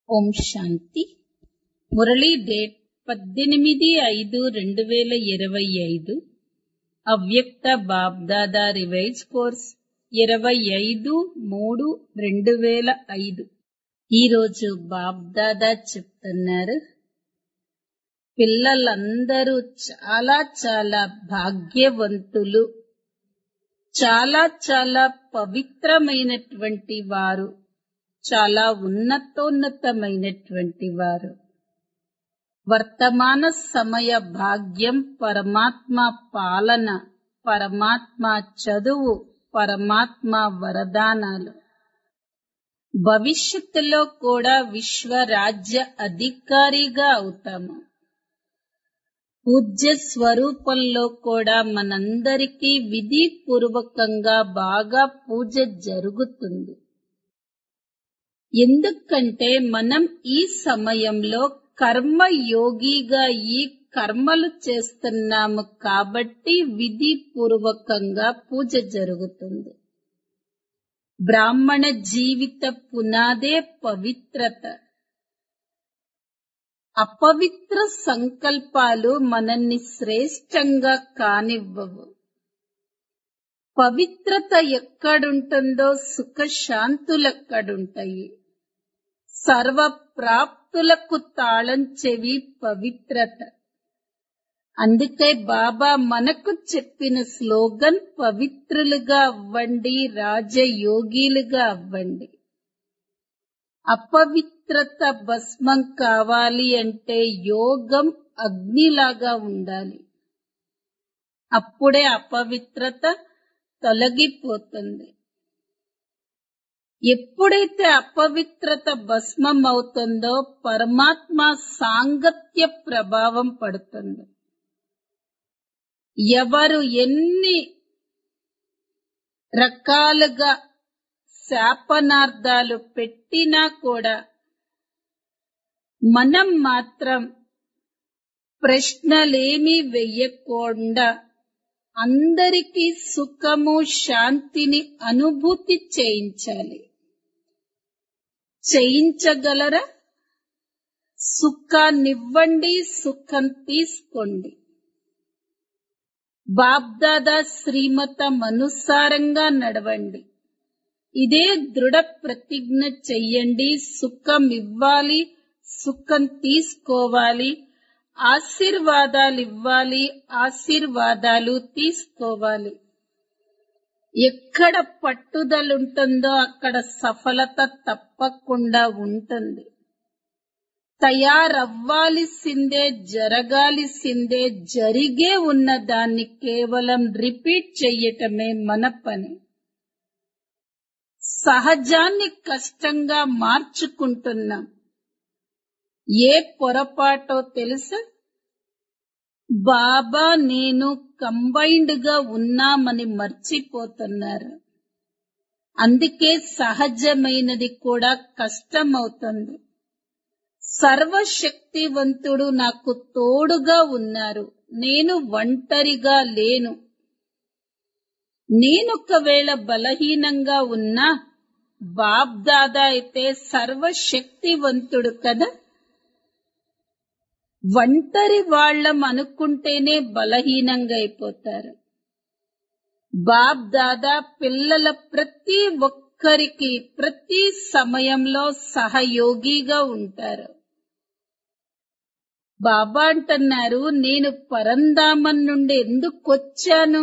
ఓం శాంతి Murali date పద్దెనిమిది ఐదు రెండు వేల ఇరవై ఐదు అవ్యక్త బాబ్దాదా రివైజ్ కోర్స్ ఇరవై ఐదు మూడు రెండు వేల ఐదు ఈరోజు బాబ్దాదా చెప్తున్నారు పిల్లలందరూ చాలా చాలా భాగ్యవంతులు చాలా చాలా పవిత్రమైనటువంటి వారు చాలా ఉన్నతోన్నతమైనటువంటి వారు వర్తమాన సమయ భాగ్యం పరమాత్మ పాలన పరమాత్మ చదువు పరమాత్మ వరదానాలు భవిష్యత్తులో కూడా విశ్వరాజ్య అధికారిగా అవుతాము పూజ్య స్వరూపంలో కూడా మనందరికీ విధిపూర్వకంగా బాగా పూజ జరుగుతుంది ఎందుకంటే మనం ఈ సమయంలో కర్మ యోగిగా ఈ కర్మలు చేస్తున్నాము కాబట్టి విధిపూర్వకంగా పూజ జరుగుతుంది బ్రాహ్మణ జీవిత పునాదే పవిత్రత అపవిత్ర సంకల్పాలు మనల్ని శ్రేష్టంగా కానివ్వవు పవిత్రత ఎక్కడుంటుందో సుఖశాంతులెక్కడుంటాయి సర్వ ప్రాప్తులకు తాళం చెవి పవిత్రత అందుకే బాబా మనకు చెప్పిన స్లోగన్ పవిత్రులుగా అవ్వండి రాజయోగిలుగా అవ్వండి అపవిత్రత భస్మం కావాలి అంటే యోగం అగ్నిలాగా ఉండాలి అప్పుడే అపవిత్రత తొలగిపోతుంది ఎప్పుడైతే అపవిత్రత భస్మం అవుతుందో పరమాత్మ సాంగత్య ప్రభావం పడుతుంది ఎవరు ఎన్ని రకాలుగా శాపనార్థాలు పెట్టినా కూడా మనం మాత్రం ప్రశ్నలేమీ వెయ్యకుండా అందరికీ సుఖము శాంతిని అనుభూతి చేయించాలి చేయించగలరా సుఖాన్నివ్వండి సుఖం తీసుకోండి బాబ్దాదా శ్రీమతం అనుసారంగా నడవండి ఇదే దృఢ ప్రతిజ్ఞ చెయ్యండి సుఖం ఇవ్వాలి సుఖం తీసుకోవాలి ఆశీర్వాదాలు ఇవ్వాలి ఆశీర్వాదాలు తీసుకోవాలి ఎక్కడ పట్టుదలుంటుందో అక్కడ సఫలత తప్పకుండా ఉంటుంది తయారవ్వాల్సిందే జరగాల్సిందే జరిగే ఉన్న దాన్ని కేవలం రిపీట్ చెయ్యటమే మన పని సహజాన్ని కష్టంగా మార్చుకుంటున్నాం ఏ పొరపాటో తెలుసా బాబా నేను కంబైన్డ్ గా ఉన్నామని మర్చిపోతున్నారు అందుకే సహజమైనది కూడా కష్టమవుతుంది సర్వశక్తివంతుడు నాకు తోడుగా ఉన్నారు నేను ఒంటరిగా లేను నేనొకవేళ బలహీనంగా ఉన్నా బాబ్దాదా అయితే సర్వశక్తివంతుడు కదా ఒంటరి వాళ్ళం అనుకుంటేనే బలహీనంగా అయిపోతారు బాబ్ దాదా పిల్లల ప్రతి ఒక్కరికి ప్రతి సమయంలో సహయోగిగా ఉంటారు బాబా అంటున్నారు నేను పరంధామం నుండి ఎందుకు వచ్చాను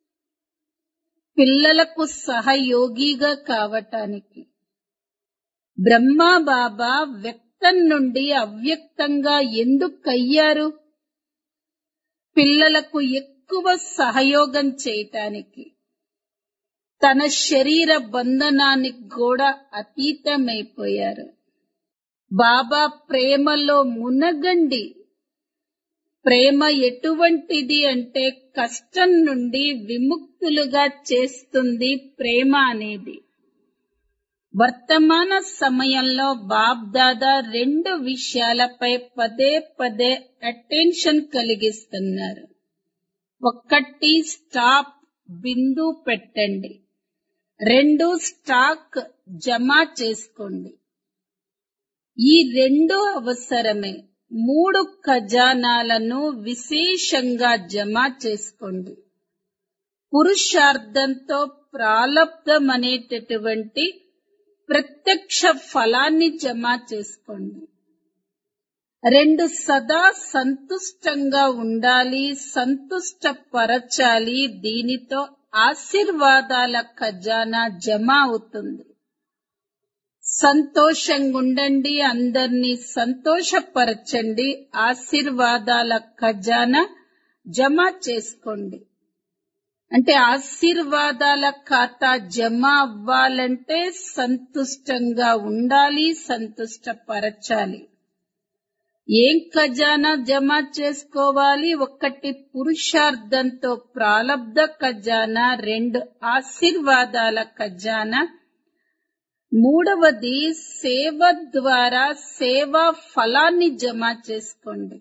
పిల్లలకు సహయోగిగా కావటానికి బ్రహ్మా బాబా వ్యక్తం నుండి అవ్యక్తంగా ఎందుకయ్యారు పిల్లలకు ఎక్కువ సహయోగం చేయటానికి తన శరీర బంధనానికి కూడా అతీతమైపోయారు బాబా ప్రేమలో మునగండి ప్రేమ ఎటువంటిది అంటే కష్టం నుండి విముక్తులుగా చేస్తుంది ప్రేమ అనేది వర్తమాన సమయంలో బాబ్ దాదా రెండు విషయాలపై పదే పదే అటెన్షన్ కలిగిస్తున్నారు ఒకటి స్టాప్ బిందు పెట్టండి రెండు స్టాక్ జమ చేసుకోండి ఈ రెండు అవసరమే మూడు ఖజానాలను విశేషంగా జమ చేసుకోండి పురుషార్థంతో ప్రాలబ్ధం అనేటటువంటి ప్రత్యక్ష ఫలాన్ని జమ చేసుకోండి రెండు సదా సంతుష్టంగా ఉండాలి సంతుష్టపరచాలి దీనితో ఆశీర్వాదాల ఖజానా జమ అవుతుంది సంతోషంగా ఉండండి అందరినీ సంతోషపరచండి ఆశీర్వాదాల ఖజానా జమ చేసుకోండి అంటే ఆశీర్వాదాల ఖాతా జమ అవ్వాలంటే సంతుష్టంగా ఉండాలి సంతుష్టపరచాలి ఏం ఖజానా జమ చేసుకోవాలి ఒకటి పురుషార్థంతో ప్రాలబ్ధ ఖజానా రెండు ఆశీర్వాదాల ఖజానా మూడవది సేవ ద్వారా సేవా ఫలాన్ని జమ చేసుకోండి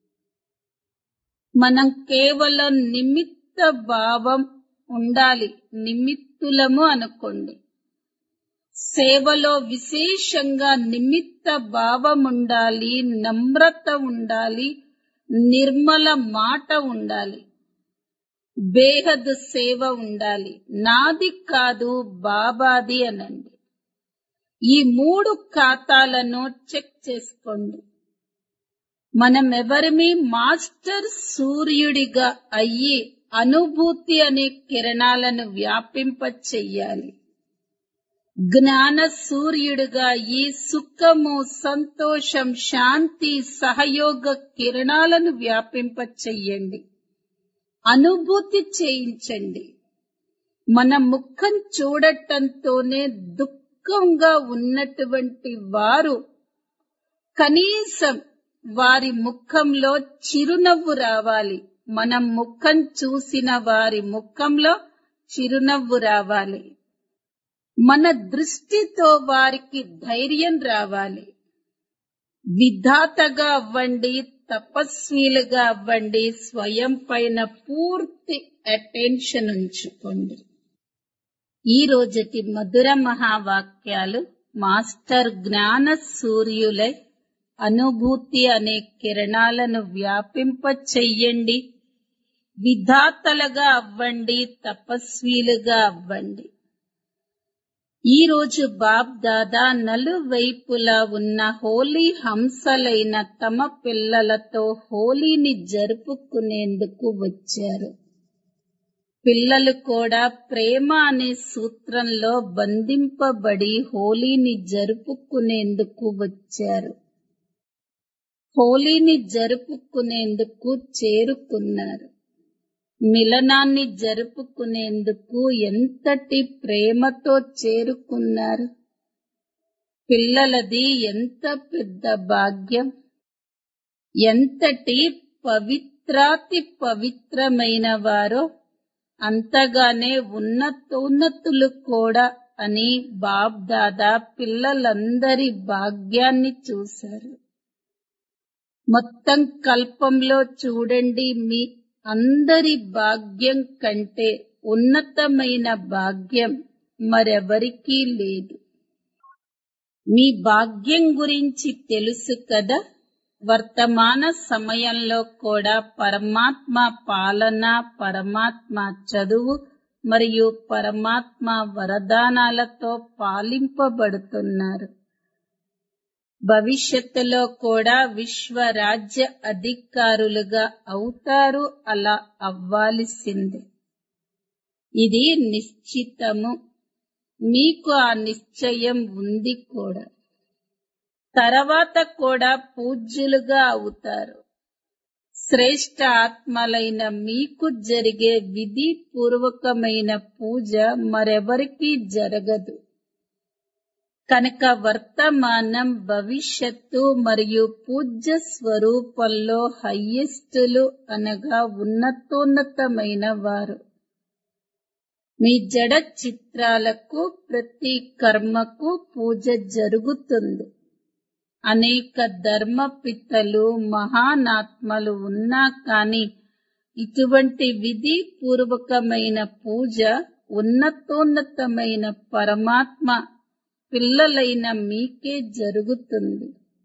మనం కేవలం నిమిత్త భావం ఉండాలి నిమిత్తులము అనుకోండి సేవలో విశేషంగా నిమిత్త భావం ఉండాలి నమ్రత ఉండాలి నిర్మల మాట ఉండాలి బేహద్ సేవ ఉండాలి నాది కాదు బాబాది అనండి ఈ మూడు ఖాతాలను చెక్ చేసుకోండి మనం ఎవరిమి మాస్టర్ సూర్యుడిగా అయ్యి అనుభూతి అనే కిరణాలను వ్యాపింప చెయ్యాలి జ్ఞాన సూర్యుడుగా ఈ సుఖము సంతోషం శాంతి సహయోగ కిరణాలను వ్యాపింప చెయ్యండి అనుభూతి చేయించండి మన ముఖం చూడటంతోనే దుఃఖంగా ఉన్నటువంటి వారు కనీసం వారి ముఖంలో చిరునవ్వు రావాలి మనం ముఖం చూసిన వారి ముఖంలో చిరునవ్వు రావాలి మన దృష్టితో వారికి ధైర్యం రావాలి విధాతగా అవ్వండి తపస్వీలుగా అవ్వండి స్వయం పైన పూర్తి అటెన్షన్ ఉంచుకోండి ఈ రోజటి మధుర మహావాక్యాలు మాస్టర్ జ్ఞాన సూర్యులై అనుభూతి అనే కిరణాలను వ్యాపింప చెయ్యండి విధాతలుగా అవ్వండి తపస్వీలుగా అవ్వండి ఈ రోజు బాబ్ దాదా నలువైపులా ఉన్న హోలీ హంసలైన తమ పిల్లలతో హోలీని జరుపుకునేందుకు వచ్చారు పిల్లలు కూడా ప్రేమ అనే సూత్రంలో బంధింపబడి హోలీని జరుపుకునేందుకు వచ్చారు హోలీని జరుపుకునేందుకు చేరుకున్నారు మిలనాన్ని జరుపుకునేందుకు ఎంతటి ప్రేమతో చేరుకున్నారు పిల్లలది ఎంత పెద్ద భాగ్యం ఎంతటి పవిత్రాతి పవిత్రమైన వారో అంతగానే ఉన్నతోన్నతులు కూడా అని బాబ్ దాదా పిల్లలందరి భాగ్యాన్ని చూశారు మొత్తం కల్పంలో చూడండి మీ అందరి భాగ్యం కంటే ఉన్నతమైన భాగ్యం మరెవరికీ లేదు మీ భాగ్యం గురించి తెలుసు కదా వర్తమాన సమయంలో కూడా పరమాత్మ పాలన పరమాత్మ చదువు మరియు పరమాత్మ వరదానాలతో పాలింపబడుతున్నారు భవిష్యత్తులో కూడా విశ్వ రాజ్య అధికారులుగా అవుతారు అలా అవ్వాల్సిందే ఇది నిశ్చితము మీకు ఆ నిశ్చయం ఉంది కూడా తర్వాత కూడా పూజ్యులుగా అవుతారు శ్రేష్ట ఆత్మలైన మీకు జరిగే విధి పూర్వకమైన పూజ మరెవరికీ జరగదు కనుక వర్తమానం భవిష్యత్తు మరియు పూజ్య స్వరూపంలో హయ్యెస్టులు అనగా ఉన్నతోన్నతమైన వారు మీ జడ చిత్రాలకు ప్రతి కర్మకు పూజ జరుగుతుంది అనేక ధర్మపితలు మహానాత్మలు ఉన్నా కాని ఇటువంటి విధి పూర్వకమైన పూజ ఉన్నతోన్నతమైన పరమాత్మ పిల్లలైన మీకే జరుగుతుంది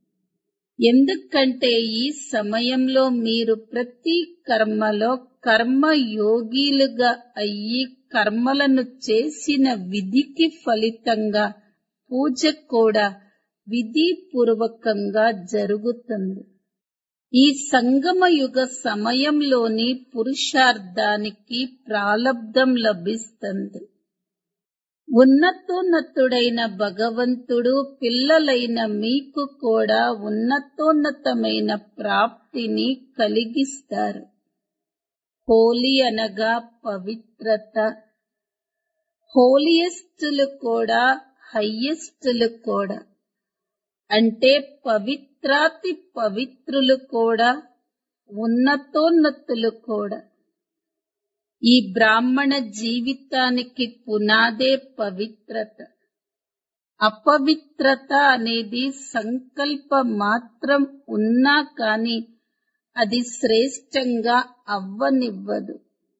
ఎందుకంటే ఈ సమయంలో మీరు ప్రతి కర్మలో కర్మయోగిలుగా అయ్యి కర్మలను చేసిన విధికి ఫలితంగా పూజ కూడా విధిపూర్వకంగా జరుగుతుంది ఈ సంగమ యుగ సమయంలోని పురుషార్థానికి ప్రాలబ్ధం లభిస్తుంది ఉన్నతోన్నతుడైన భగవంతుడు పిల్లలైన మీకు కూడా ఉన్నతోన్నతమైన ప్రాప్తిని కలిగిస్తారు హోలీ అనగా పవిత్రత హోలియస్టులు కూడా హయ్యెస్టులు కూడా అంటే పవిత్రాతి పవిత్రులు కూడా ఉన్నతోన్నతులు కూడా ఈ బ్రాహ్మణ జీవితానికి పునాదే పవిత్రత అపవిత్రత అనేది సంకల్ప మాత్రం ఉన్నా కాని అది శ్రేష్టంగా అవ్వనివ్వదు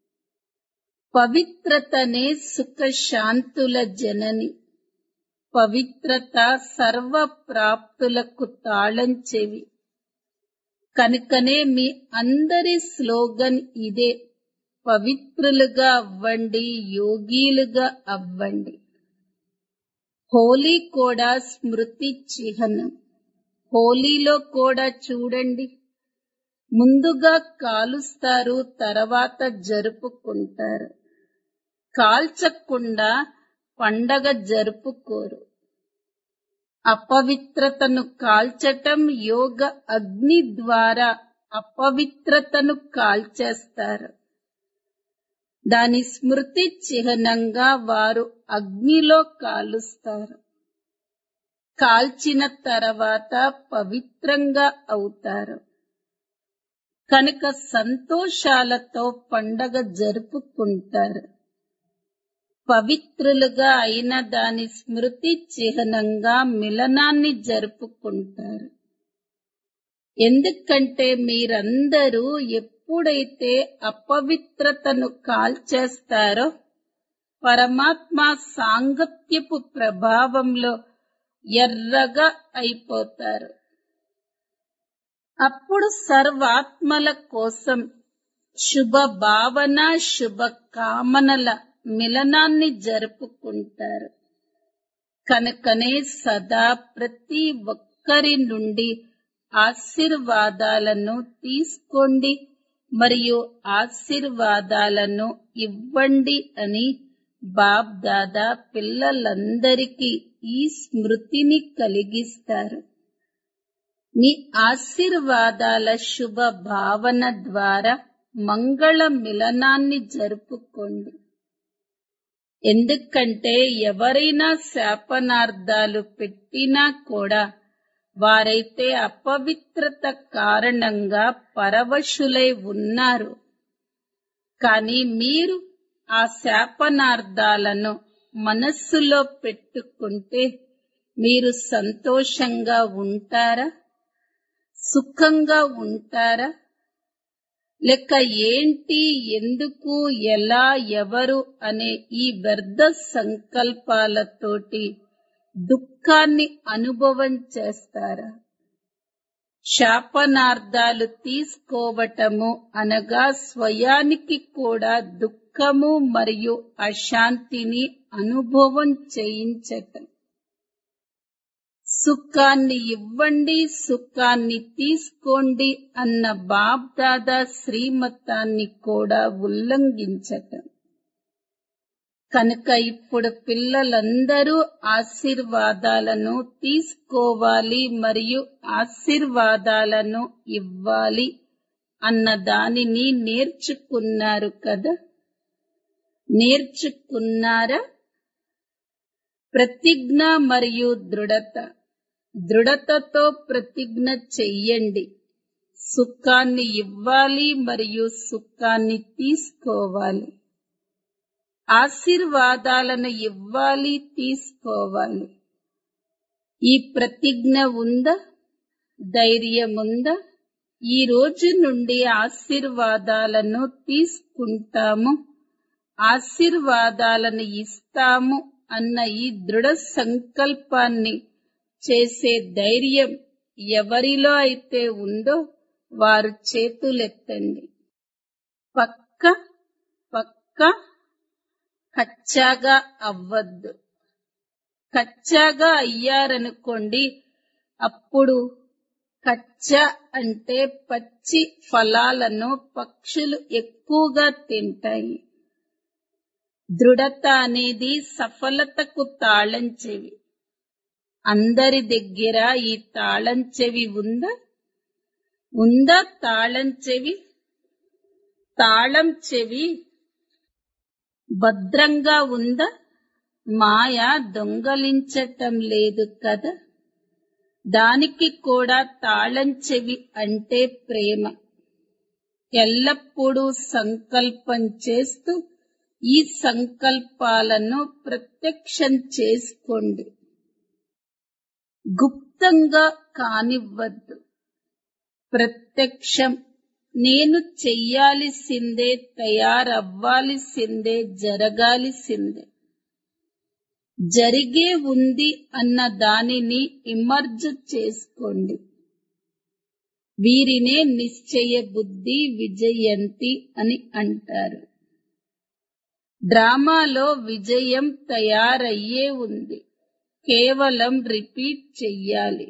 పవిత్రతనే సుఖ శాంతుల జనని పవిత్రత సర్వ ప్రాప్తులకు తాళం చెవి కనుకనే మీ అందరి స్లోగన్ ఇదే పవిత్రులుగా అవ్వండి యోగీలుగా అవ్వండి హోలీ కూడా స్మృతి చిహ్నం హోలీలో కూడా చూడండి ముందుగా కాలుస్తారు తర్వాత జరుపుకుంటారు కాల్చకుండా పండగ జరుపుకోరు అపవిత్రతను కాల్చటం యోగ అగ్ని ద్వారా అపవిత్రతను కాల్చేస్తారు దాని స్మృతి చిహ్నంగా వారు అగ్నిలో కాలుస్తారు కాల్చిన తర్వాత పవిత్రంగా అవుతారు కనుక సంతోషాలతో పండగ జరుపుకుంటారు పవిత్రులుగా అయిన దాని స్మృతి చిహ్నంగా మిలనాన్ని జరుపుకుంటారు ఎందుకంటే మీరందరూ ఎప్పుడైతే అపవిత్రతను కాల్చేస్తారో పరమాత్మ సాంగత్యపు ప్రభావంలో ఎర్రగా అయిపోతారు అప్పుడు సర్వాత్మల కోసం శుభ భావన శుభ కామనల మిలనాన్ని జరుపుకుంటారు కనుకనే సదా ప్రతి ఒక్కరి నుండి ఆశీర్వాదాలను తీసుకోండి మరియు ఆశీర్వాదాలను ఇవ్వండి అని బాబ్ దాదా పిల్లలందరికీ ఈ స్మృతిని కలిగిస్తారు మీ ఆశీర్వాదాల శుభ భావన ద్వారా మంగళ మిలనాన్ని జరుపుకోండి ఎందుకంటే ఎవరైనా శాపనార్థాలు పెట్టినా కూడా వారైతే అపవిత్రత కారణంగా పరవశులై ఉన్నారు కానీ మీరు ఆ శాపనార్థాలను మనస్సులో పెట్టుకుంటే మీరు సంతోషంగా ఉంటారా సుఖంగా ఉంటారా లెక్క ఏంటి ఎందుకు ఎలా ఎవరు అనే ఈ వ్యర్థ సంకల్పాలతోటి దుఃఖాన్ని అనుభవం చేస్తారా శాపనార్థాలు తీసుకోవటము అనగా స్వయానికి కూడా దుఃఖము మరియు అశాంతిని అనుభవం చేయించటం సుఖాన్ని ఇవ్వండి సుఖాన్ని తీసుకోండి అన్న బాబ్దాదా శ్రీమతాన్ని కూడా ఉల్లంఘించటం కనుక ఇప్పుడు పిల్లలందరూ ఆశీర్వాదాలను తీసుకోవాలి మరియు ఆశీర్వాదాలను ఇవ్వాలి అన్న దానిని నేర్చుకున్నారు కదా నేర్చుకున్నారా ప్రతిజ్ఞ మరియు దృఢత దృఢతతో ప్రతిజ్ఞ చెయ్యండి సుఖాన్ని ఇవ్వాలి మరియు సుఖాన్ని తీసుకోవాలి ఆశీర్వాదాలను ఇవ్వాలి తీసుకోవాలి ఈ ప్రతిజ్ఞ ఉందా ధైర్యం ఉందా ఈ రోజు నుండి ఆశీర్వాదాలను తీసుకుంటాము ఆశీర్వాదాలను ఇస్తాము అన్న ఈ దృఢ సంకల్పాన్ని చేసే ధైర్యం ఎవరిలో అయితే ఉందో వారు చేతులెత్తండి పక్క పక్క కచ్చాగా అవ్వద్దు కచ్చాగా అయ్యారనుకోండి అప్పుడు కచ్చా అంటే పచ్చి ఫలాలను పక్షులు ఎక్కువగా తింటాయి దృఢత అనేది సఫలతకు తాళం చెవి అందరి దగ్గర ఈ తాళం చెవి ఉందా ఉందా తాళం చెవి తాళం చెవి భద్రంగా ఉందా మాయ దొంగలించటం లేదు కదా దానికి కూడా తాళం చెవి అంటే ప్రేమ ఎల్లప్పుడూ సంకల్పం చేస్తూ ఈ సంకల్పాలను ప్రత్యక్షం చేసుకోండి గుప్తంగా కానివ్వద్దు ప్రత్యక్షం నేను చెయ్యాల్సిందే తయారవ్వాల్సిందే జరగాల్సిందే జరిగే ఉంది అన్న దానిని ఇమర్జ్ చేసుకోండి వీరినే నిశ్చయ బుద్ధి విజయంతి అని అంటారు డ్రామాలో విజయం తయారయ్యే ఉంది కేవలం రిపీట్ చెయ్యాలి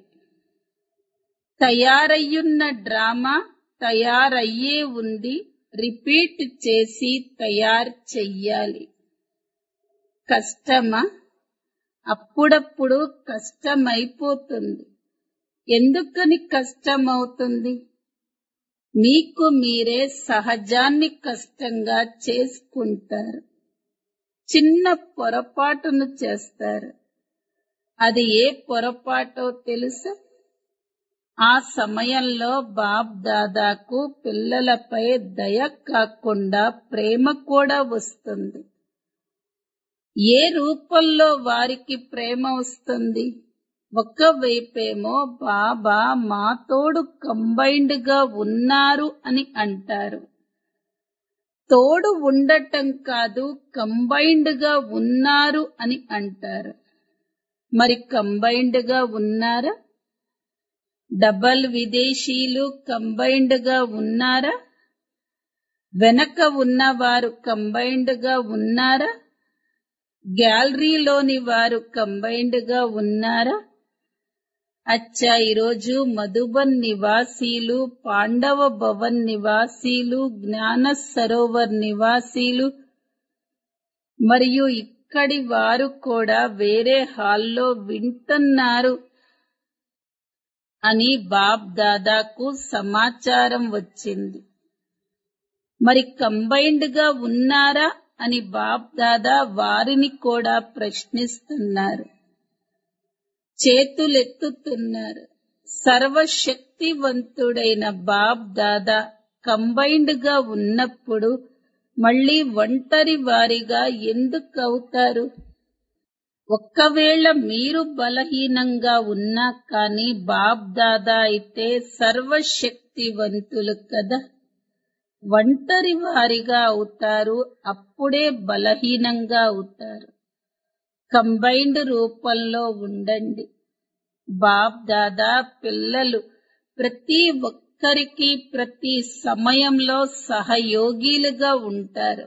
తయారయ్యున్న డ్రామా తయారయ్యే ఉంది రిపీట్ చేసి తయారు చెయ్యాలి కష్టమా అప్పుడప్పుడు కష్టమైపోతుంది ఎందుకని కష్టమవుతుంది మీకు మీరే సహజాన్ని కష్టంగా చేసుకుంటారు చిన్న పొరపాటును చేస్తారు అది ఏ పొరపాటో తెలుసా ఆ సమయంలో బాబ్ దాదాకు పిల్లలపై దయ కాకుండా ప్రేమ కూడా వస్తుంది ఏ రూపంలో వారికి ప్రేమ వస్తుంది ఒకవైపేమో బాబా మాతోడు కంబైన్డ్ గా ఉన్నారు అని అంటారు తోడు ఉండటం కాదు కంబైన్డ్ గా ఉన్నారు అని అంటారు మరి కంబైన్డ్ గా ఉన్నారా డబల్ విదేశీలు కంబైన్డ్ గా ఉన్నారా వెనక ఉన్నవారు కంబైన్డ్ గా ఉన్నారా గ్యాలరీలోని వారు కంబైన్డ్ గా ఉన్నారా అచ్చా ఈరోజు మధుబన్ నివాసీలు పాండవ భవన్ నివాసీలు జ్ఞాన సరోవర్ నివాసీలు మరియు ఇక్కడి వారు కూడా వేరే హాల్లో వింటున్నారు అని బాబ్ దాదాకు సమాచారం వచ్చింది మరి కంబైన్డ్ గా ఉన్నారా అని బాబ్ దాదా వారిని కూడా ప్రశ్నిస్తున్నారు చేతులెత్తుతున్నారు సర్వశక్తివంతుడైన బాబ్ దాదా కంబైన్డ్ గా ఉన్నప్పుడు మళ్ళీ ఒంటరి వారిగా ఎందుకు అవుతారు ఒక్కవేళ మీరు బలహీనంగా ఉన్నా కానీ బాబ్ దాదా అయితే సర్వశక్తివంతులు కదా ఒంటరి వారిగా అవుతారు అప్పుడే బలహీనంగా అవుతారు కంబైన్డ్ రూపంలో ఉండండి బాబ్ దాదా పిల్లలు ప్రతి ఒక్కరికి ప్రతి సమయంలో సహయోగిలుగా ఉంటారు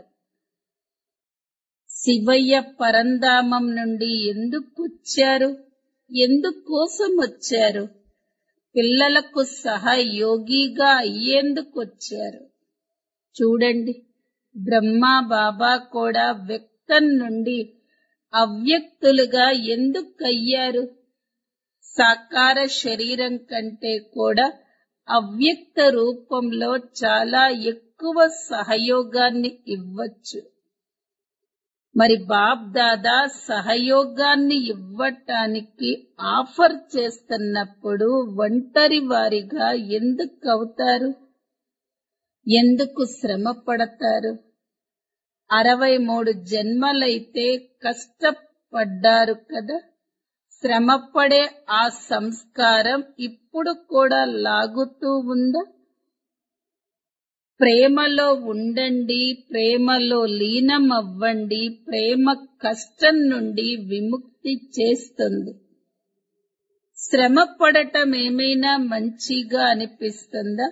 శివయ్య పరంధామం నుండి ఎందుకు వచ్చారు ఎందుకోసం వచ్చారు పిల్లలకు సహయోగిగా అయ్యేందుకు వచ్చారు చూడండి బ్రహ్మా బాబా కూడా వ్యక్తం నుండి అవ్యక్తులుగా ఎందుకు అయ్యారు సాకార శరీరం కంటే కూడా అవ్యక్త రూపంలో చాలా ఎక్కువ సహయోగాన్ని ఇవ్వచ్చు మరి బాప్ దాదా సహయోగాన్ని ఇవ్వటానికి ఆఫర్ చేస్తున్నప్పుడు ఒంటరి వారిగా ఎందుకు అవుతారు ఎందుకు శ్రమ పడతారు అరవై మూడు జన్మలైతే కష్టపడ్డారు కదా శ్రమపడే ఆ సంస్కారం ఇప్పుడు కూడా లాగుతూ ఉందా ప్రేమలో ఉండండి ప్రేమలో లీనం అవ్వండి ప్రేమ కష్టం నుండి విముక్తి చేస్తుంది శ్రమ పడటం ఏమైనా మంచిగా అనిపిస్తుందా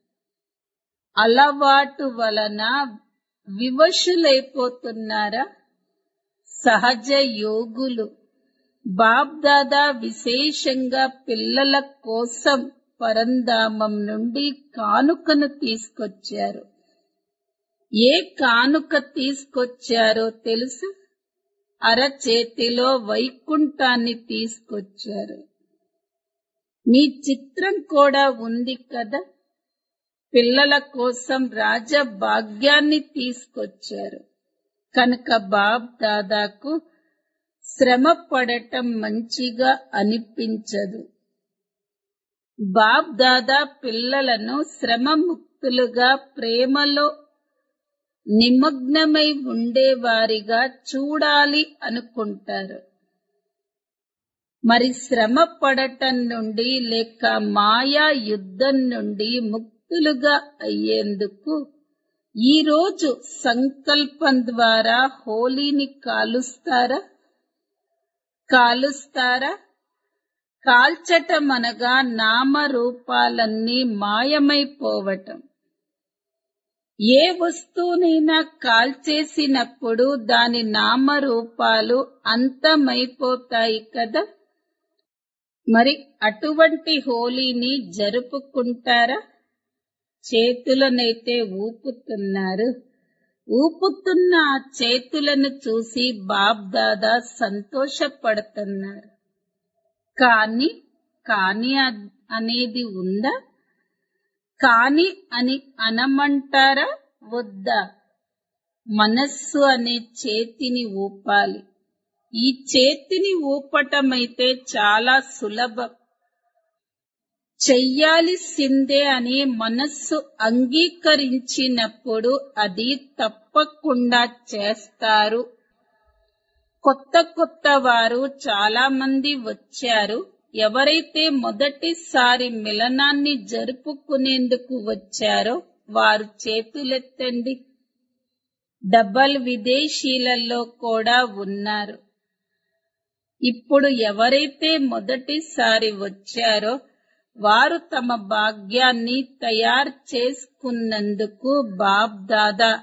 అలవాటు వలన వివశులైపోతున్నారా సహజ యోగులు బాబ్దాదా విశేషంగా పిల్లల కోసం పరంధామం నుండి కానుకను తీసుకొచ్చారు ఏ కానుక తీసుకొచ్చారో తెలుసు అరచేతిలో వైకుంఠాన్ని తీసుకొచ్చారు మీ చిత్రం కూడా ఉంది కదా పిల్లల కోసం రాజభాగ్యాన్ని తీసుకొచ్చారు కనుక బాబ్ దాదాకు శ్రమ పడటం మంచిగా అనిపించదు బాబ్ దాదా పిల్లలను శ్రమ ముక్తులుగా ప్రేమలో నిమగ్నమై ఉండేవారిగా చూడాలి అనుకుంటారు మరి శ్రమ పడటం నుండి లేక మాయా యుద్ధం నుండి ముక్తులుగా అయ్యేందుకు ఈ రోజు సంకల్పం ద్వారా హోలీని కాలుస్తారా కాలుస్తారా కాల్చటం అనగా నామరూపాలన్నీ మాయమైపోవటం ఏ వస్తువునైనా కాల్చేసినప్పుడు దాని నామరూపాలు అంతమైపోతాయి కదా మరి అటువంటి హోలీని జరుపుకుంటారా చేతులనైతే ఊపుతున్నారు ఊపుతున్న ఆ చేతులను చూసి బాబ్దాదా సంతోషపడుతున్నారు కాని కాని అనేది ఉందా కాని అని అనమంటారా వద్దా మనస్సు అనే చేతిని ఊపాలి ఈ చేతిని ఊపటమైతే చాలా సులభం చెయ్యాల్సిందే అని మనస్సు అంగీకరించినప్పుడు అది తప్పకుండా చేస్తారు కొత్త కొత్త వారు చాలా మంది వచ్చారు ఎవరైతే మొదటిసారి మిలనాన్ని జరుపుకునేందుకు వచ్చారో వారు చేతులెత్తండి డబల్ విదేశీలలో కూడా ఉన్నారు ఇప్పుడు ఎవరైతే మొదటిసారి వచ్చారో వారు తమ భాగ్యాన్ని తయారు చేసుకున్నందుకు బాబ్ దాదా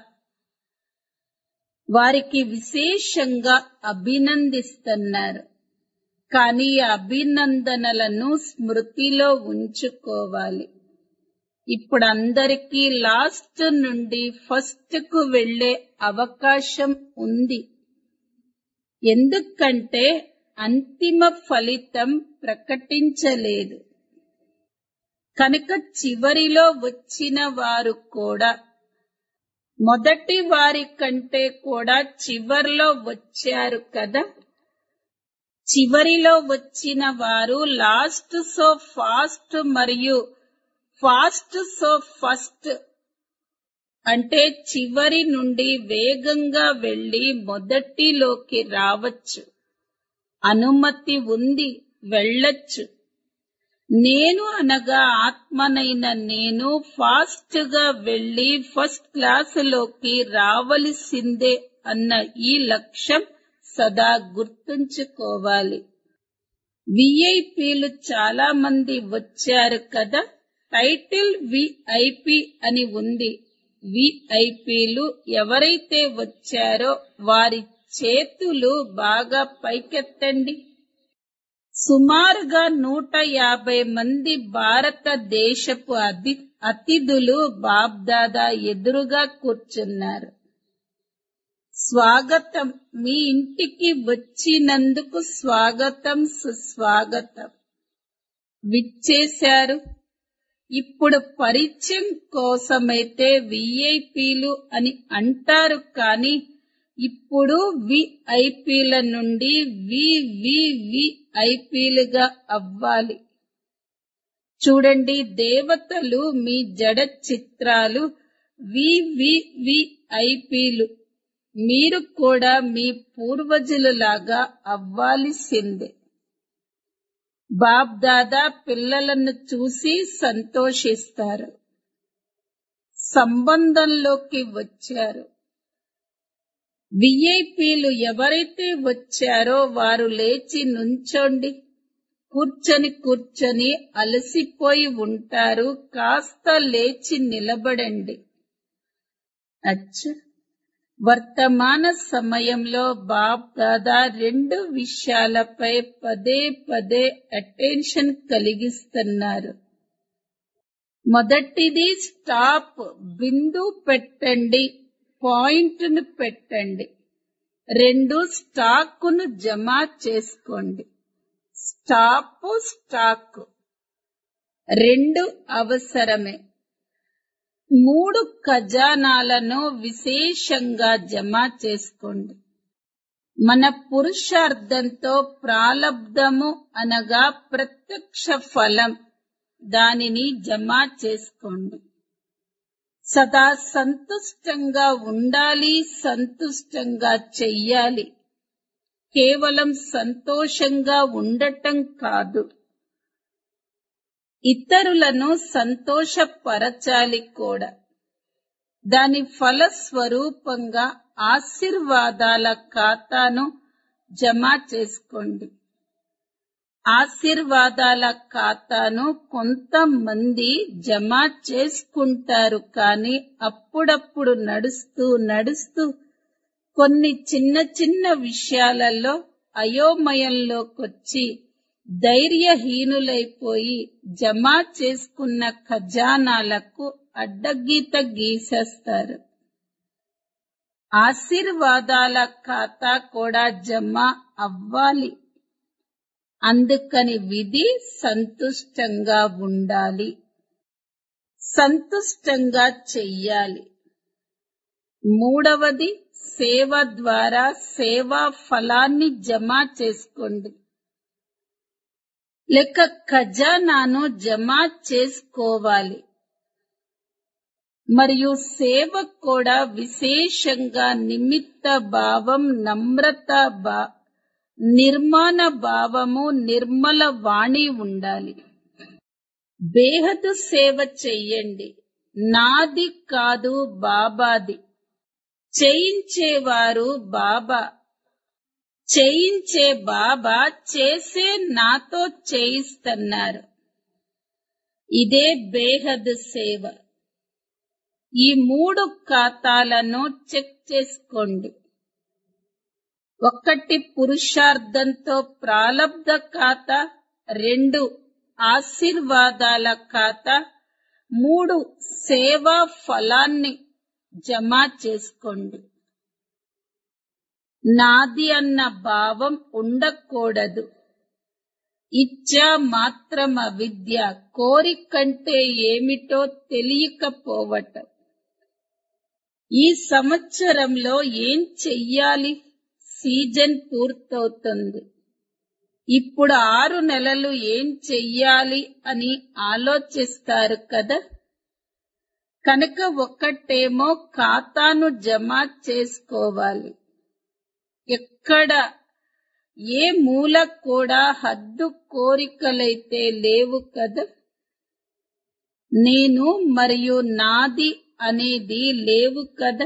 వారికి విశేషంగా అభినందిస్తున్నారు కానీ ఈ అభినందనలను స్మృతిలో ఉంచుకోవాలి ఇప్పుడు అందరికీ లాస్ట్ నుండి ఫస్ట్ కు వెళ్లే అవకాశం ఉంది ఎందుకంటే అంతిమ ఫలితం ప్రకటించలేదు కనుక చివరిలో వచ్చిన వారు కూడా మొదటి వారి కంటే కూడా చివర్లో వచ్చారు కదా చివరిలో వచ్చిన వారు లాస్ట్ సో ఫాస్ట్ మరియు ఫాస్ట్ సో ఫస్ట్ అంటే చివరి నుండి వేగంగా వెళ్లి మొదటిలోకి రావచ్చు అనుమతి ఉంది వెళ్ళొచ్చు నేను అనగా ఆత్మనైన నేను ఫాస్ట్ గా వెళ్లి ఫస్ట్ క్లాసులోకి రావలసిందే అన్న ఈ లక్ష్యం సదా గుర్తుంచుకోవాలి విఐపీలు చాలా మంది వచ్చారు కదా టైటిల్ విఐపి అని ఉంది విఐపీలు ఎవరైతే వచ్చారో వారి చేతులు బాగా పైకెత్తండి సుమారుగా నూట యాభై మంది భారతదేశపు అతి అతిథులు బాబ్దాదా ఎదురుగా కూర్చున్నారు స్వాగతం మీ ఇంటికి వచ్చినందుకు స్వాగతం సుస్వాగతం విచ్చేశారు ఇప్పుడు పరిచయం కోసమైతే విఐపీలు అని అంటారు కానీ ఇప్పుడు విఐపీల నుండి వివివిఐపీలుగా అవ్వాలి చూడండి దేవతలు మీ జడ చిత్రాలు వివివిఐపీలు మీరు కూడా మీ పూర్వజులలాగా అవ్వాల్సిందే బాబ్ దాదా పిల్లలను చూసి సంతోషిస్తారు సంబంధంలోకి వచ్చారు విఐపీలు ఎవరైతే వచ్చారో వారు లేచి నుంచోండి కూర్చొని కూర్చొని అలసిపోయి ఉంటారు కాస్త లేచి నిలబడండి అచ్చ వర్తమాన సమయంలో బాప్ దాదా రెండు విషయాలపై పదే పదే అటెన్షన్ కలిగిస్తున్నారు మొదటిది స్టాప్ బిందు పెట్టండి పాయింట్ను పెట్టండి రెండు స్టాకును జమ చేసుకోండి స్టాప్ స్టాక్ రెండు అవసరమే మూడు ఖజానాలను విశేషంగా జమ చేసుకోండి మన పురుషార్థంతో ప్రాలబ్ధము అనగా ప్రత్యక్ష ఫలం దానిని జమ చేసుకోండి సదా సంతుష్టంగా ఉండాలి సంతుష్టంగా చెయ్యాలి కేవలం సంతోషంగా ఉండటం కాదు ఇతరులను సంతోషపరచాలి కూడా దాని ఫలస్వరూపంగా ఆశీర్వాదాల ఖాతాను జమ చేసుకోండి ఆశీర్వాదాల ఖాతాను కొంతమంది జమ చేసుకుంటారు కానీ అప్పుడప్పుడు నడుస్తూ నడుస్తూ కొన్ని చిన్న చిన్న విషయాలలో అయోమయంలోకొచ్చి ధైర్యహీనులైపోయి జమ చేసుకున్న ఖజానాలకు అడ్డగీత గీసేస్తారు ఆశీర్వాదాల ఖాతా కూడా జమ అవ్వాలి అందుకని విధి సంతుష్టంగా ఉండాలి సంతుష్టంగా చెయ్యాలి మూడవది సేవ ద్వారా సేవా ఫలాన్ని జమ చేసుకోండి లేక ఖజానాను జమ చేసుకోవాలి మరియు సేవ కూడా విశేషంగా నిమిత్త భావం నమ్రత భా నిర్మాణ భావము నిర్మల వాణి ఉండాలి బేహదు సేవ చెయ్యండి నాది కాదు బాబాది చేయించేవారు బాబా చేయించే బాబా చేసే నాతో చేయిస్తున్నారు ఇదే బేహద్ సేవ ఈ మూడు ఖాతాలను చెక్ చేసుకోండి ఒకటి పురుషార్థంతో ప్రాలబ్ధ ఖాతా రెండు ఆశీర్వాదాల ఖాతా మూడు సేవా ఫలాన్ని జమ చేసుకోండి నాది అన్న భావం ఉండకూడదు ఇచ్చా మాత్రం అవిద్య కోరికంటే ఏమిటో తెలియకపోవటం ఈ సంవత్సరంలో ఏం చెయ్యాలి సీజన్ పూర్తవుతుంది ఇప్పుడు ఆరు నెలలు ఏం చెయ్యాలి అని ఆలోచిస్తారు కదా కనుక ఒక్కటేమో ఖాతాను జమ చేసుకోవాలి ఎక్కడ ఏ మూల కూడా హద్దు కోరికలైతే లేవు కదా నేను మరియు నాది అనేది లేవు కదా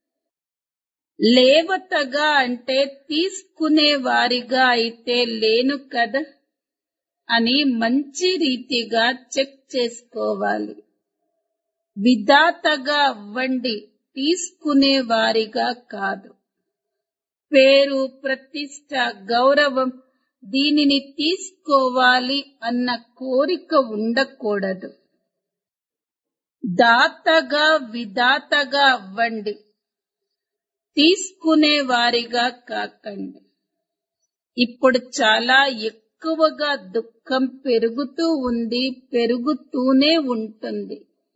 లేవతగా అంటే తీసుకునే వారిగా అయితే లేను కదా అని మంచి రీతిగా చెక్ చేసుకోవాలి విధాతగా అవ్వండి తీసుకునే వారిగా కాదు పేరు ప్రతిష్ట గౌరవం దీనిని తీసుకోవాలి అన్న కోరిక ఉండకూడదు దాతగా విధాతగా అవ్వండి తీసుకునే వారిగా కాకండి ఇప్పుడు చాలా ఎక్కువగా దుఃఖం పెరుగుతూ ఉంది పెరుగుతూనే ఉంటుంది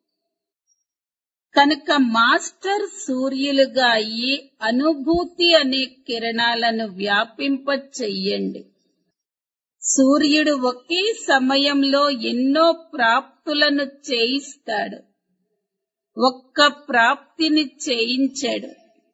కనుక మాస్టర్ సూర్యులుగా అయ్యి అనుభూతి అనే కిరణాలను వ్యాపింప చెయ్యండి సూర్యుడు ఒకే సమయంలో ఎన్నో ప్రాప్తులను చేయిస్తాడు ఒక్క ప్రాప్తిని చేయించాడు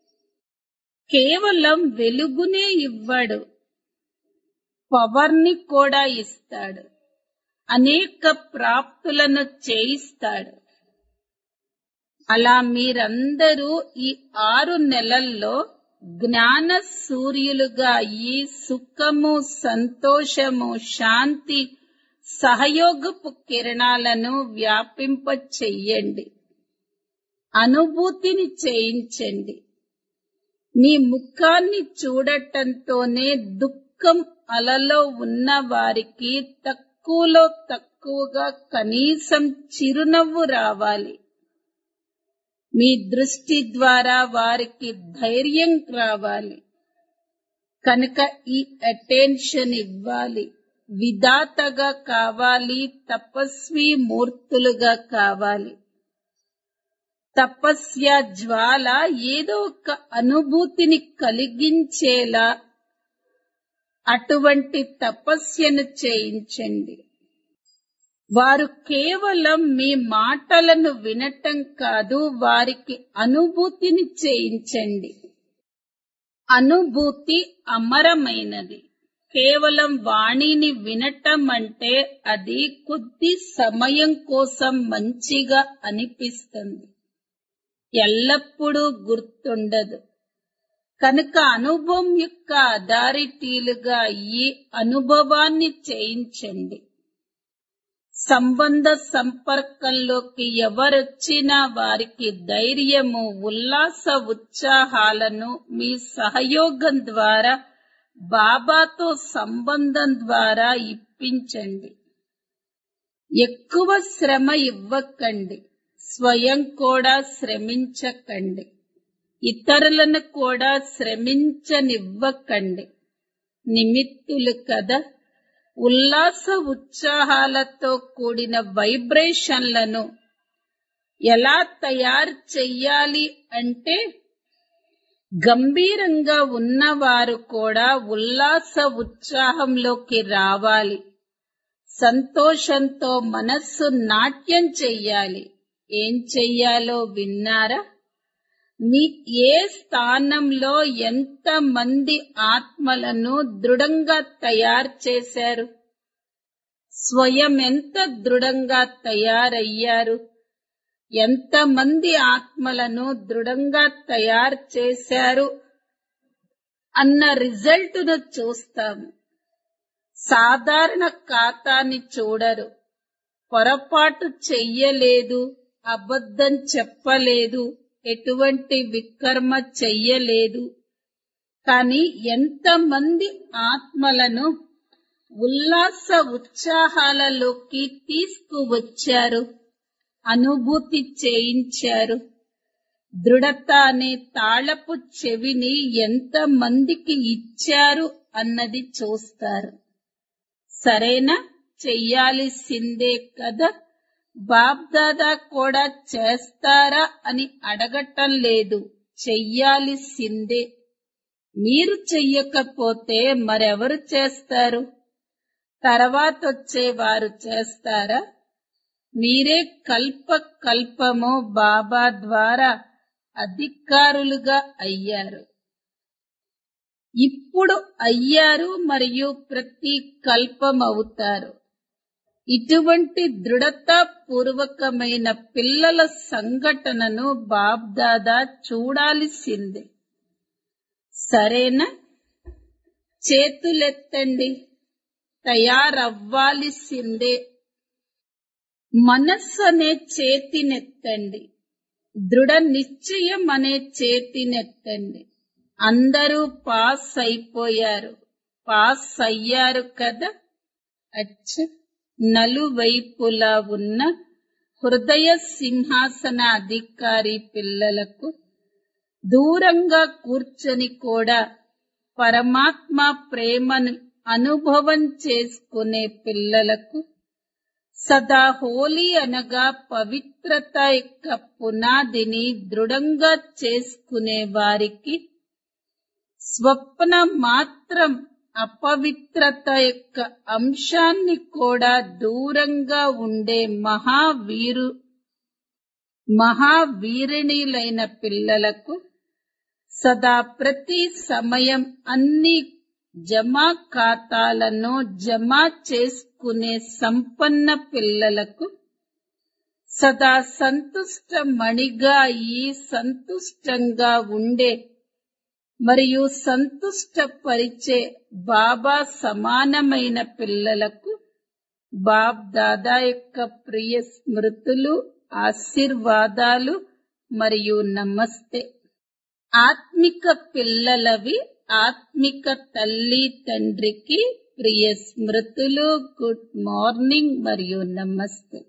కేవలం వెలుగునే ఇవ్వడు పవర్ని కూడా ఇస్తాడు అనేక ప్రాప్తులను చేయిస్తాడు అలా మీరందరూ ఈ ఆరు నెలల్లో జ్ఞాన సూర్యులుగా ఈ సుఖము సంతోషము శాంతి సహయోగపు కిరణాలను వ్యాపింప చెయ్యండి అనుభూతిని చేయించండి మీ ముఖాన్ని చూడటంతోనే దుఃఖం అలలో ఉన్న వారికి తక్కువలో తక్కువగా కనీసం చిరునవ్వు రావాలి మీ దృష్టి ద్వారా వారికి ధైర్యం రావాలి కనుక ఈ అటెన్షన్ ఇవ్వాలి విధాతగా కావాలి తపస్వి మూర్తులుగా కావాలి తపస్య జ్వాల ఏదో ఒక అనుభూతిని కలిగించేలా అటువంటి తపస్యను చేయించండి వారు కేవలం మీ మాటలను వినటం కాదు వారికి అనుభూతిని చేయించండి అనుభూతి అమరమైనది కేవలం వాణిని వినటం అంటే అది కొద్ది సమయం కోసం మంచిగా అనిపిస్తుంది ఎల్లప్పుడూ గుర్తుండదు కనుక అనుభవం యొక్క అథారిటీలుగా ఈ అనుభవాన్ని చేయించండి సంబంధ సంపర్కంలోకి ఎవరొచ్చినా వారికి ధైర్యము ఉల్లాస ఉత్సాహాలను మీ సహయోగం ద్వారా బాబాతో సంబంధం ద్వారా ఇప్పించండి ఎక్కువ శ్రమ ఇవ్వకండి స్వయం కూడా శ్రమించకండి ఇతరులను కూడా శ్రమించనివ్వకండి నిమిత్తులు కదా ఉల్లాస ఉత్సాహాలతో కూడిన వైబ్రేషన్లను ఎలా తయారు చెయ్యాలి అంటే గంభీరంగా ఉన్నవారు కూడా ఉల్లాస ఉత్సాహంలోకి రావాలి సంతోషంతో మనస్సు నాట్యం చెయ్యాలి ఏం చెయ్యాలో విన్నారా మీ ఏ స్థానంలో ఎంత మంది ఆత్మలను దృఢంగా తయారు చేశారు స్వయం ఎంత దృఢంగా తయారయ్యారు ఎంతమంది ఆత్మలను దృఢంగా తయారు చేశారు అన్న రిజల్ట్ను చూస్తాము సాధారణ ఖాతాని చూడరు పొరపాటు చెయ్యలేదు అబద్ధం చెప్పలేదు ఎటువంటి వికర్మ చెయ్యలేదు కానీ ఎంతమంది ఆత్మలను ఉల్లాస ఉత్సాహాలలోకి తీసుకువచ్చారు అనుభూతి చేయించారు దృఢత అనే తాళపు చెవిని ఎంత మందికి ఇచ్చారు అన్నది చూస్తారు సరేనా చెయ్యాల్సిందే కదా బాబ్దాదా కూడా చేస్తారా అని అడగటం లేదు చెయ్యాల్సిందే మీరు చెయ్యకపోతే మరెవరు చేస్తారు తర్వాత వచ్చేవారు చేస్తారా మీరే కల్ప కల్పము బాబా ద్వారా అధికారులుగా అయ్యారు ఇప్పుడు అయ్యారు మరియు ప్రతి కల్పం అవుతారు ఇటువంటి దృఢతాపూర్వకమైన పిల్లల సంఘటనను బాబ్దాదా చూడాల్సిందే సరేనా చేతులెత్తండి తయారవ్వాల్సిందే మనస్సు అనే చేతినెత్తండి దృఢ నిశ్చయం అనే చేతినెత్తండి అందరూ పాస్ అయిపోయారు పాస్ అయ్యారు కదా అచ్చ నలువైపులా ఉన్న హృదయ సింహాసన అధికారి పిల్లలకు దూరంగా కూర్చొని కూడా పరమాత్మ ప్రేమను అనుభవం చేసుకునే పిల్లలకు సదా హోలీ అనగా పవిత్రత యొక్క పునాదిని దృఢంగా చేసుకునే వారికి స్వప్న మాత్రం అపవిత్రత యొక్క అంశాన్ని కూడా దూరంగా ఉండే మహావీరు మహావీరిణీలైన పిల్లలకు సదా ప్రతి సమయం అన్ని జమా ఖాతాలను జమా చేసుకునే సంపన్న పిల్లలకు సదా సంతుష్ట మణిగా ఈ సంతుష్టంగా ఉండే మరియు సంతుష్టపరిచే బాబా సమానమైన పిల్లలకు బాబ్ దాదా యొక్క ప్రియ స్మృతులు ఆశీర్వాదాలు మరియు నమస్తే ఆత్మిక పిల్లలవి ఆత్మిక తల్లి తండ్రికి ప్రియ స్మృతులు గుడ్ మార్నింగ్ మరియు నమస్తే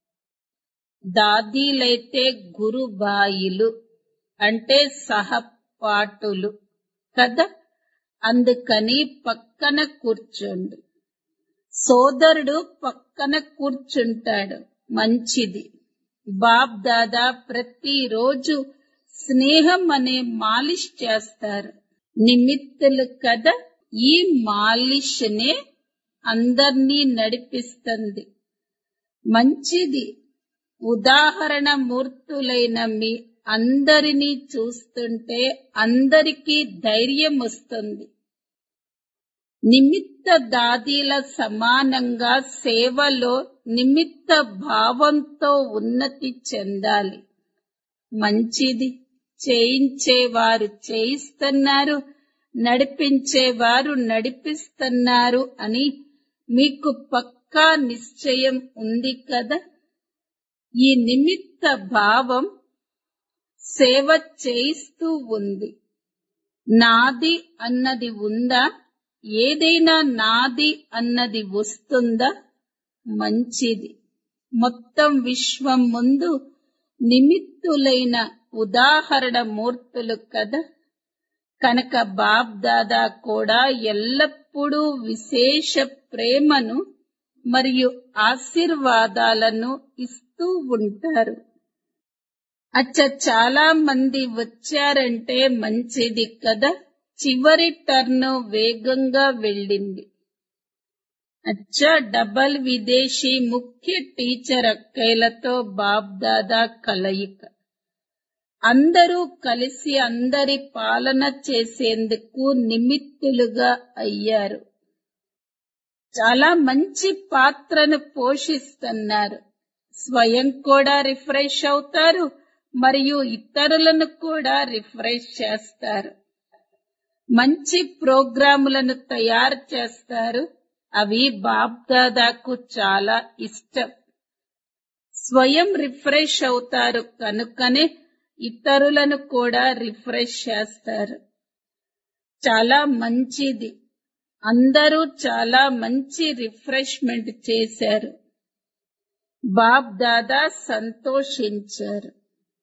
దాదీలైతే గురుబాయిలు అంటే సహపాఠులు కదా అందుకని పక్కన కూర్చోండి సోదరుడు పక్కన కూర్చుంటాడు మంచిది బాబ్ దాదా ప్రతిరోజు స్నేహం అనే మాలిష్ చేస్తారు నిమిత్తులు కదా ఈ మాలిష్నే అందర్నీ నడిపిస్తుంది మంచిది ఉదాహరణ మూర్తులైన మీ అందరినీ చూస్తుంటే అందరికీ ధైర్యం వస్తుంది నిమిత్త దాదీల సమానంగా సేవలో నిమిత్త భావంతో ఉన్నతి చెందాలి మంచిది చేయించేవారు చేయిస్తున్నారు నడిపించేవారు నడిపిస్తున్నారు అని మీకు పక్కా నిశ్చయం ఉంది కదా ఈ నిమిత్త భావం సేవ చేయిస్తూ ఉంది నాది అన్నది ఉందా ఏదైనా నాది అన్నది వస్తుందా మంచిది మొత్తం విశ్వం ముందు నిమిత్తులైన ఉదాహరణ మూర్తులు కదా కనుక బాబ్ దాదా కూడా ఎల్లప్పుడూ విశేష ప్రేమను మరియు ఆశీర్వాదాలను ఇస్తూ ఉంటారు అచ్చ చాలా మంది వచ్చారంటే మంచిది కదా చివరి టర్న్ వేగంగా వెళ్ళింది అచ్చా డబల్ విదేశీ ముఖ్య టీచర్ అక్కయ్యలతో బాబ్దాదా కలయిక అందరూ కలిసి అందరి పాలన చేసేందుకు నిమిత్తులుగా అయ్యారు చాలా మంచి పాత్రను పోషిస్తున్నారు స్వయం కూడా రిఫ్రెష్ అవుతారు మరియు ఇతరులను కూడా రిఫ్రెష్ చేస్తారు మంచి ప్రోగ్రాములను తయారు చేస్తారు అవి బాబ్దాదాకు చాలా ఇష్టం స్వయం రిఫ్రెష్ అవుతారు కనుకనే ఇతరులను కూడా రిఫ్రెష్ చేస్తారు చాలా మంచిది అందరూ చాలా మంచి రిఫ్రెష్మెంట్ చేశారు బాబ్ దాదా సంతోషించారు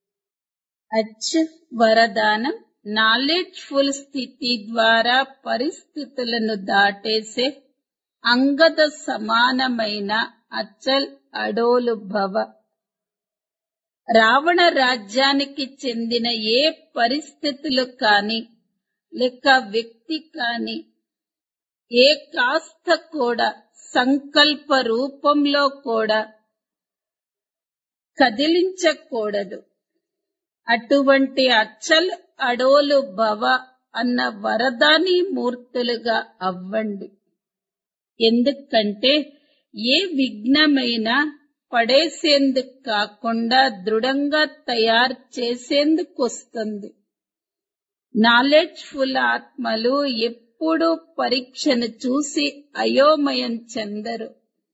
అచ్చ వరదానం నాలెడ్జ్ఫుల్ స్థితి ద్వారా పరిస్థితులను దాటేసే అంగద సమానమైన అచల్ అడోలు భవ రావణ రాజ్యానికి చెందిన ఏ పరిస్థితులు కాని లేక వ్యక్తి కాని ఏ కాస్త కూడా సంకల్ప రూపంలో కూడా కదిలించకూడదు అటువంటి అచ్చల్ అడోలు భవ అన్న వరదాని మూర్తులుగా అవ్వండి ఎందుకంటే ఏ విఘ్నమైనా పడేసేందుకు కాకుండా దృఢంగా తయారు చేసేందుకు వస్తుంది నాలెడ్జ్ఫుల్ ఆత్మలు ఎప్పుడూ పరీక్షను చూసి అయోమయం చెందరు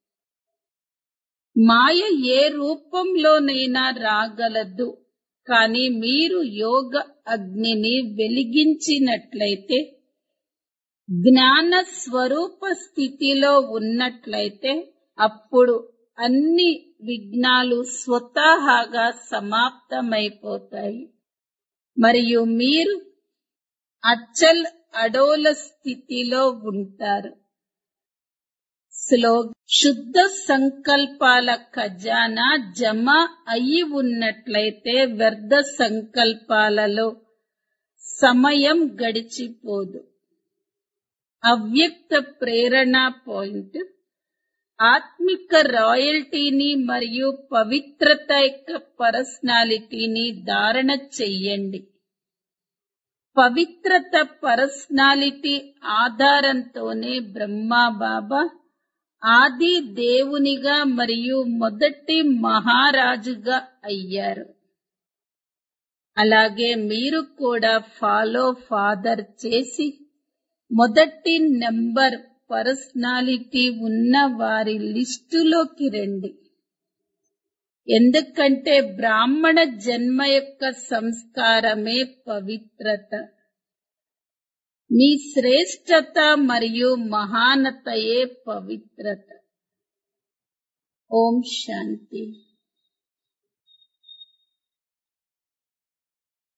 మాయ ఏ రూపంలోనైనా రాగలదు కానీ మీరు యోగ అగ్నిని వెలిగించినట్లయితే జ్ఞాన స్వరూప స్థితిలో ఉన్నట్లయితే అప్పుడు అన్ని విఘ్నాలు స్వతహాగా సమాప్తమైపోతాయి మరియు మీరు అచ్చల్ అడోల స్థితిలో ఉంటారు శ్లో శుద్ధ సంకల్పాల ఖజానా జమ అయి ఉన్నట్లయితే వ్యర్థ సంకల్పాలలో సమయం గడిచిపోదు అవ్యక్త ప్రేరణ పాయింట్ ఆత్మిక రాయల్టీని మరియు పవిత్రత యొక్క పర్సనాలిటీని ధారణ చెయ్యండి పవిత్రత పర్సనాలిటీ ఆధారంతోనే బ్రహ్మా బాబా ఆది దేవునిగా మరియు మొదటి మహారాజుగా అయ్యారు అలాగే మీరు కూడా ఫాలో ఫాదర్ చేసి మొదటి నెంబర్ పర్సనాలిటీ ఉన్న వారి లిస్టులోకి రండి ఎందుకంటే బ్రాహ్మణ జన్మ యొక్క సంస్కారమే పవిత్రత మీ శ్రేష్టత మరియు మహానతయే పవిత్రత ఓం శాంతి